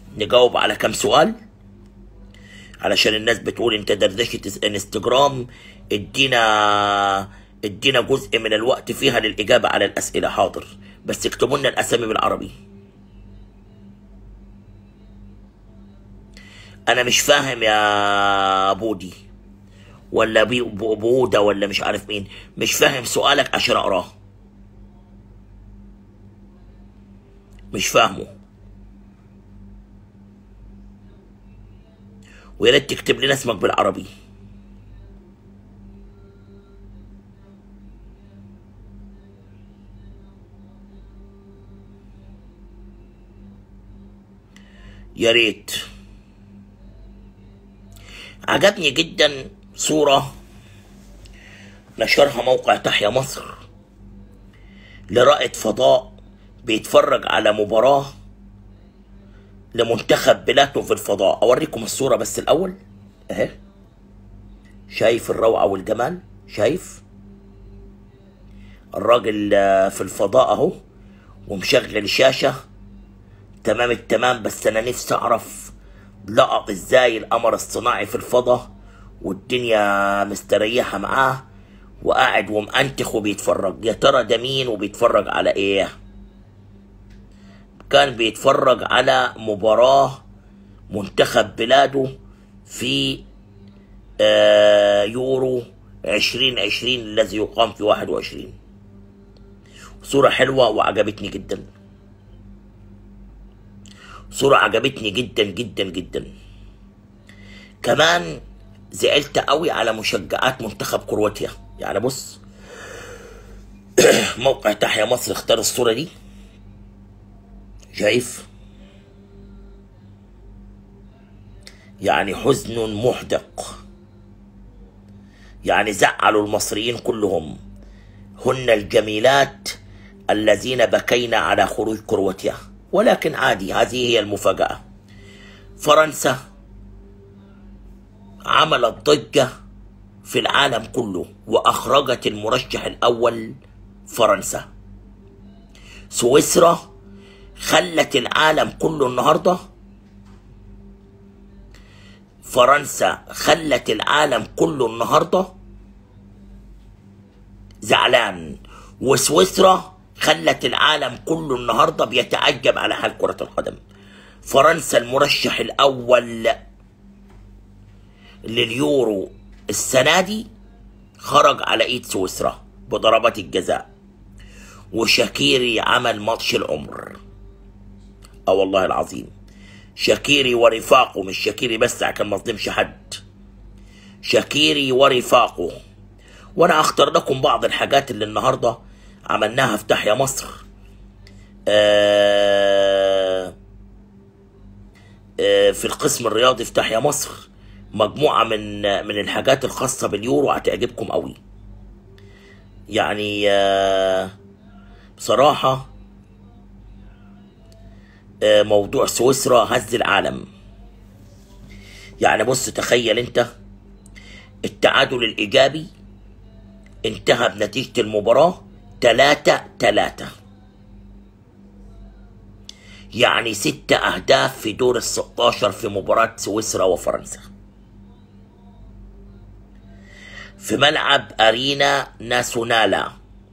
نجاوب على كم سؤال علشان الناس بتقول انت دردشة انستجرام ادينا ادينا جزء من الوقت فيها للإجابة على الأسئلة حاضر بس اكتبوا لنا الأسامي بالعربي أنا مش فاهم يا بودي ولا بي بو- بودة ولا مش عارف مين مش فاهم سؤالك عشان أقراه مش فاهمه ويا ريت تكتب لنا اسمك بالعربي يا ريت عجبني جدا صورة نشرها موقع تحيا مصر لرائد فضاء بيتفرج على مباراة لمنتخب بلاده في الفضاء اوريكم الصورة بس الاول اهي شايف الروعة والجمال شايف الراجل آه، في الفضاء اهو ومشغل شاشة تمام التمام بس انا نفسي اعرف لقط ازاي القمر الصناعي في الفضاء والدنيا مستريحة معاه وقاعد ومأنتخ وبيتفرج يا ترى ده مين وبيتفرج على ايه كان بيتفرج على مباراة منتخب بلاده في آه، يورو عشرين عشرين الذي يقام في واحد وعشرين صورة حلوة وعجبتني جدا صورة عجبتني جدا جدا جدا كمان زعلت قوي على مشجعات منتخب كرواتيا يعني بص موقع تحيا مصر اختار الصورة دي شايف يعني حزن محدق يعني زعلوا المصريين كلهم هن الجميلات الذين بكينا على خروج كرواتيا ولكن عادي هذه هي المفاجأة فرنسا عملت ضجة في العالم كله وأخرجت المرشح الأول فرنسا سويسرا خلت العالم كله النهارده فرنسا خلت العالم كله النهارده زعلان وسويسرا خلت العالم كله النهارده بيتعجب على حال كرة القدم فرنسا المرشح الأول لليورو السنة دي خرج على إيد سويسرا بضربات الجزاء وشاكيري عمل ماتش العمر اه والله العظيم شاكيري ورفاقه مش شاكيري بس عشان ما اظلمش حد شاكيري ورفاقه وانا اختار لكم بعض الحاجات اللي النهارده عملناها في تحيا مصر آه آه في القسم الرياضي في تحيا مصر مجموعة من من الحاجات الخاصة باليورو هتعجبكم قوي يعني آه بصراحة آه، موضوع سويسرا هز العالم يعني بص تخيل انت التعادل الإيجابي انتهى بنتيجة المباراة تلاتة تلاتة يعني ستة أهداف في دور الستاشر في مباراة سويسرا وفرنسا في ملعب أرينا ناسونالا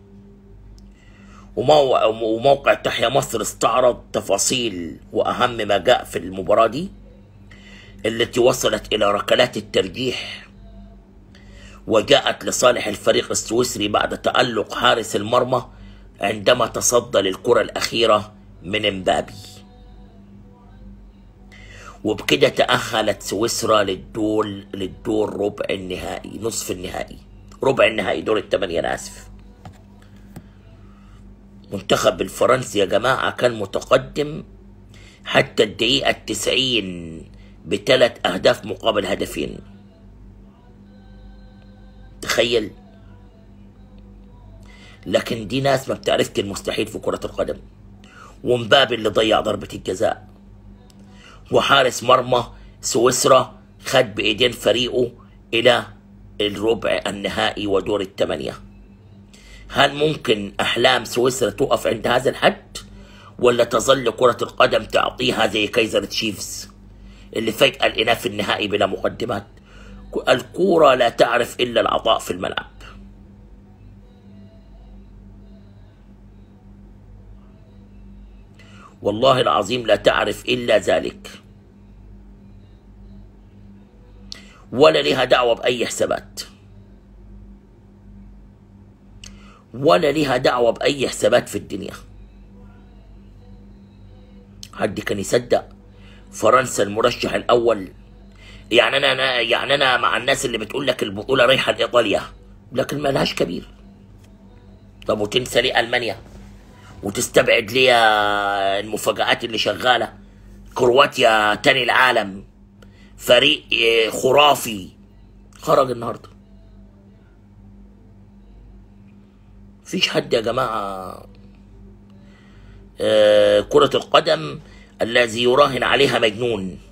ومو- وموقع تحيا مصر استعرض تفاصيل وأهم ما جاء في المباراة دي التي وصلت إلى ركلات الترجيح وجاءت لصالح الفريق السويسري بعد تألق حارس المرمى عندما تصدى للكرة الأخيرة من امبابي وبكده تأهلت سويسرا للدور للدور ربع النهائي نصف النهائي ربع النهائي دور الثمانية أنا آسف منتخب الفرنسي يا جماعة كان متقدم حتى الدقيقة التسعين بثلاث أهداف مقابل هدفين تخيل لكن دي ناس ما بتعرفش المستحيل في كرة القدم ومبابي اللي ضيع ضربة الجزاء وحارس مرمى سويسرا خد بإيدين فريقه إلى الربع النهائي ودور الثمانية هل ممكن أحلام سويسرا تقف عند هذا الحد ولا تظل كرة القدم تعطيها زي كايزر تشيفز اللي فجأة لقيناه في النهائي بلا مقدمات الكورة لا تعرف إلا العطاء في الملعب والله العظيم لا تعرف إلا ذلك ولا لها دعوة بأي حسابات ولا لها دعوة بأي حسابات في الدنيا حد كان يصدق فرنسا المرشح الأول يعني أنا أنا يعني أنا مع الناس اللي بتقول لك البطولة رايحة لإيطاليا لكن ما لهاش كبير طب وتنسى ليه ألمانيا وتستبعد ليه المفاجآت اللي شغالة كرواتيا تاني العالم فريق آه، خرافي خرج النهارده فيش حد يا جماعة آه، كرة القدم الذي يراهن عليها مجنون